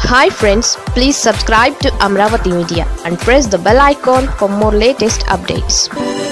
hi friends please subscribe to Amaravati media and press the bell icon for more latest updates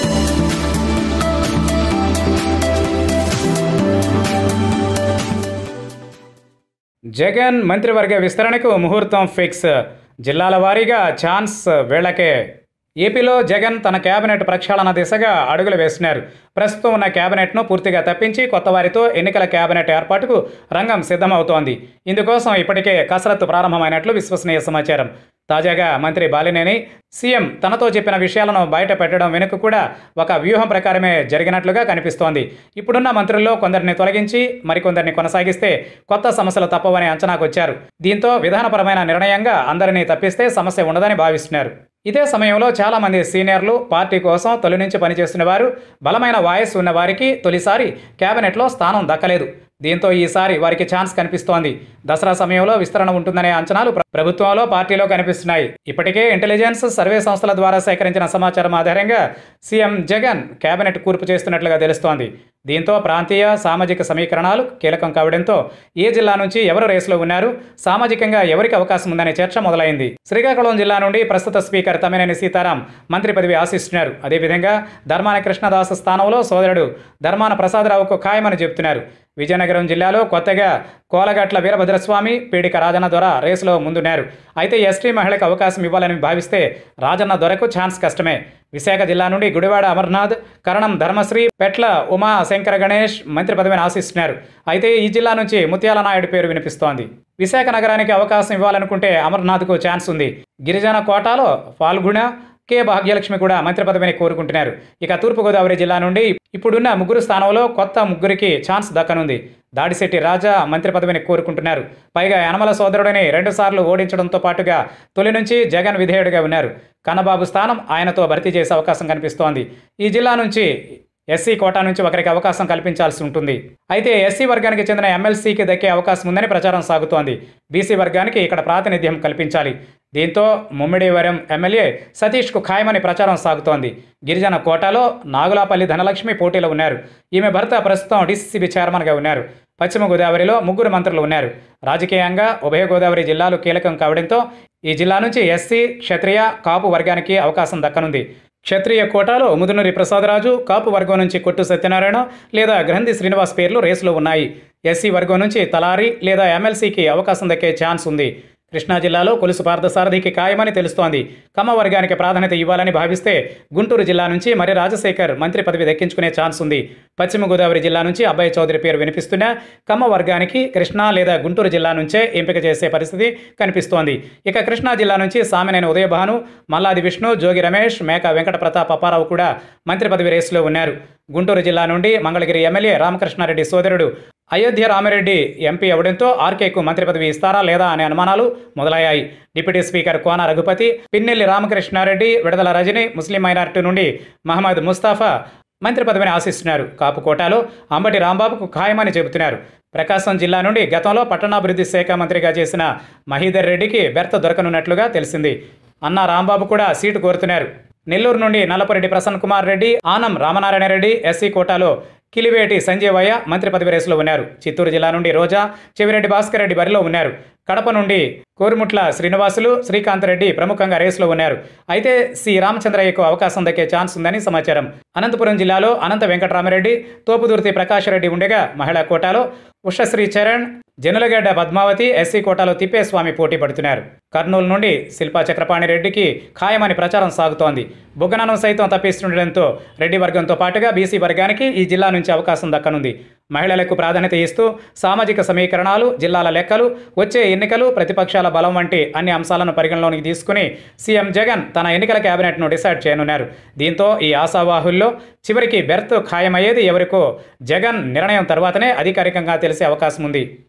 Jagan మంత్రివర్గ విస్తరణకు ముహూర్తం fix జిల్లాల వారీగా chance వీళ్లకే ఏపీలో జగన్ తన కేబినెట్ ప్రక్షాళన దిశగా అడుగులు వేస్తున్నారు ప్రస్తుతం ఉన్న కేబినెట్ను పూర్తిగా తప్పించి కొత్త వారితో ఎన్నికల కేబినెట్ ఏర్పాటుకు రంగం సిద్ధమవుతోంది ఇందుకోసం ఇప్పటికే కసరత్తు ప్రారంభమైనట్లు విశ్వసనీయ సమాచారం తాజాగా మంత్రి బాలినేని సీఎం తనతో చెప్పిన విషయాలను బయట పెట్టడం వెనుక కూడా ఒక వ్యూహం ప్రకారమే జరిగినట్లుగా కనిపిస్తోంది ఇప్పుడున్న మంత్రుల్లో కొందరిని తొలగించి మరికొందరిని కొనసాగిస్తే కొత్త సమస్యలు తప్పవని అంచనాకు వచ్చారు దీంతో విధానపరమైన నిర్ణయంగా అందరినీ తప్పిస్తే సమస్య ఉండదని భావిస్తున్నారు ఇదే సమయంలో చాలామంది సీనియర్లు పార్టీ కోసం తొలి నుంచి పనిచేస్తున్న వారు బలమైన వాయిస్ ఉన్న వారికి తొలిసారి కేబినెట్లో స్థానం దక్కలేదు దీంతో ఈసారి వారికి ఛాన్స్ కనిపిస్తోంది దసరా సమయంలో విస్తరణ ఉంటుందనే అంచనాలు ప్ర- ప్రభుత్వంలో పార్టీలో కనిపిస్తున్నాయి ఇప్పటికే ఇంటెలిజెన్స్ సర్వే సంస్థల ద్వారా సేకరించిన సమాచారం ఆధారంగా సీఎం జగన్ కేబినెట్ కూర్పు చేస్తున్నట్లుగా తెలుస్తోంది దీంతో ప్రాంతీయ సామాజిక సమీకరణాలు కీలకం కావడంతో ఏ జిల్లా నుంచి ఎవరు రేసులో ఉన్నారు సామాజికంగా ఎవరికి అవకాశం ఉందనే చర్చ మొదలైంది శ్రీకాకుళం జిల్లా నుండి ప్రస్తుత స్పీకర్ తమ్మినేని సీతారాం మంత్రి పదవి ఆశిస్తున్నారు అదేవిధంగా ధర్మాన కృష్ణదాస్ స్థానంలో సోదరుడు ధర్మాన ప్రసాదరావుకు ఖాయమని చెబుతున్నారు విజయనగరం జిల్లాలో కొత్తగా కోలగట్ల వీరభద్రస్వామి పీడిక రాజన్న దొర రేసులో ముందున్నారు అయితే ఎస్టీ మహిళకు అవకాశం ఇవ్వాలని భావిస్తే రాజన్న దొరకు ఛాన్స్ కష్టమే విశాఖ జిల్లా నుండి గుడివాడ అమర్నాథ్ కరణం ధర్మశ్రీ పెట్ల ఉమా శంకర గణేష్ మంత్రి పదవిని ఆశిస్తున్నారు అయితే ఈ జిల్లా నుంచి ముత్యాల నాయుడు పేరు వినిపిస్తోంది విశాఖ నగరానికి అవకాశం ఇవ్వాలనుకుంటే అమర్నాథ్కు ఛాన్స్ ఉంది గిరిజన కోటాలో ఫాల్గుణ కె భాగ్యలక్ష్మి కూడా మంత్రి పదవిని కోరుకుంటున్నారు ఇక తూర్పుగోదావరి జిల్లా నుండి ఇప్పుడున్న ముగ్గురు స్థానంలో కొత్త ముగ్గురికి ఛాన్స్ దక్కనుంది దాడిశెట్టి రాజా మంత్రి పదవిని కోరుకుంటున్నారు పైగా యనమల సోదరుడిని రెండుసార్లు ఓడించడంతో పాటుగా తొలి నుంచి జగన్ విధేయుడిగా ఉన్నారు కన్నబాబు స్థానం ఆయనతో భర్తీ చేసే అవకాశం కనిపిస్తోంది ఈ జిల్లా నుంచి ఎస్సీ కోటా నుంచి ఒకరికి అవకాశం కల్పించాల్సి ఉంటుంది అయితే ఎస్సీ వర్గానికి చెందిన ఎమ్మెల్సీకి దక్కే అవకాశం ఉందని ప్రచారం సాగుతోంది బీసీ వర్గానికి ఇక్కడ ప్రాతినిధ్యం కల్పించాలి దీంతో ముమ్మిడివరం ఎమ్మెల్యే సతీష్కు ఖాయమని ప్రచారం సాగుతోంది గిరిజన కోటాలో నాగులాపల్లి ధనలక్ష్మి పోటీలో ఉన్నారు ఈమె భర్త ప్రస్తుతం డీసీసీబీ చైర్మన్గా ఉన్నారు పశ్చిమ గోదావరిలో ముగ్గురు మంత్రులు ఉన్నారు రాజకీయంగా ఉభయ గోదావరి జిల్లాలు కీలకం కావడంతో ఈ జిల్లా నుంచి ఎస్సీ క్షత్రియ కాపు వర్గానికి అవకాశం దక్కనుంది క్షత్రియ కోటాలో ముదునూరి ప్రసాదరాజు కాపు వర్గం నుంచి కొట్టు సత్యనారాయణ లేదా గ్రంథి శ్రీనివాస్ పేర్లు రేసులో ఉన్నాయి ఎస్సీ వర్గం నుంచి తలారి లేదా ఎమ్మెల్సీకి అవకాశం దక్కే ఛాన్స్ ఉంది కృష్ణా జిల్లాలో కొలుసు పార్థసారథికి ఖాయమని తెలుస్తోంది కమ్మ వర్గానికి ప్రాధాన్యత ఇవ్వాలని భావిస్తే గుంటూరు జిల్లా నుంచి మరి రాజశేఖర్ మంత్రి పదవి దక్కించుకునే ఛాన్స్ ఉంది పశ్చిమ గోదావరి జిల్లా నుంచి అబ్బాయి చౌదరి పేరు వినిపిస్తున్నా కమ్మ వర్గానికి కృష్ణా లేదా గుంటూరు జిల్లా నుంచే ఎంపిక చేసే పరిస్థితి కనిపిస్తోంది ఇక కృష్ణా జిల్లా నుంచి సామినేని ఉదయభాను మల్లాది విష్ణు జోగి రమేష్ మేక వెంకట ప్రతాప్ అప్పారావు కూడా మంత్రి పదవి రేసులో ఉన్నారు గుంటూరు జిల్లా నుండి మంగళగిరి ఎమ్మెల్యే రామకృష్ణారెడ్డి సోదరుడు అయోధ్య రామిరెడ్డి ఎంపీ అవడంతో ఆర్కేకు మంత్రి పదవి ఇస్తారా లేదా అనే అనుమానాలు మొదలయ్యాయి deputy speaker Kona Raghupathi Pinnelli Ramakrishna Reddy Vidadala Rajini Muslim minority నుండి మహమ్మద్ ముస్తాఫా మంత్రి పదవిని ఆశిస్తున్నారు కాపు కోటాలో అంబటి రాంబాబుకు ఖాయమని చెబుతున్నారు ప్రకాశం జిల్లా నుండి గతంలో పట్టణాభివృద్ధి శాఖ మంత్రిగా చేసిన మహీధర్ రెడ్డికి బెర్త దొరకనున్నట్లుగా తెలిసింది అన్న రాంబాబు కూడా సీటు కోరుతున్నారు నెల్లూరు నుండి నల్లపురెడ్డి ప్రసన్న కుమార్ రెడ్డి ఆనం రామనారాయణ రెడ్డి ఎస్సీ కోటాలో కిలివేటి సంజీవయ్య మంత్రి పదవి రేసులో ఉన్నారు చిత్తూరు జిల్లా నుండి రోజా చెవిరెడ్డి భాస్కర్ రెడ్డి బరిలో ఉన్నారు కడప నుండి కోరుముట్ల శ్రీనివాసులు శ్రీకాంత్ రెడ్డి ప్రముఖంగా రేసులో ఉన్నారు అయితే సి రామచంద్రయ్యకు అవకాశం దక్కే ఛాన్స్ ఉందని సమాచారం అనంతపురం జిల్లాలో అనంత వెంకటరామరెడ్డి తోపుదుర్తి ప్రకాష్ రెడ్డి ఉండగా మహిళా కోటాలో ఉషశ్రీ చరణ్ జనులగడ్డ పద్మావతి ఎస్సీ కోటాలో తిప్పేస్వామి పోటీ పడుతున్నారు కర్నూలు నుండి శిల్పా చక్రపాణి రెడ్డికి ఖాయమని ప్రచారం సాగుతోంది బుగ్గనను సైతం తప్పిస్తుండటంతో రెడ్డి వర్గంతో పాటుగా బీసీ వర్గానికి ఈ జిల్లా నుంచి అవకాశం దక్కనుంది మహిళలకు ప్రాధాన్యత ఇస్తూ సామాజిక సమీకరణాలు జిల్లాల లెక్కలు వచ్చే ఎన్నికలు ప్రతిపక్షాల బలం వంటి అన్ని అంశాలను పరిగణలోనికి తీసుకుని సీఎం జగన్ తన ఎన్నికల కేబినెట్ను డిసైడ్ చేయనున్నారు దీంతో ఈ ఆశావాహుల్లో చివరికి బెర్త్ ఖాయమయ్యేది ఎవరికో జగన్ నిర్ణయం తర్వాతనే అధికారికంగా తెలిసే అవకాశం ఉంది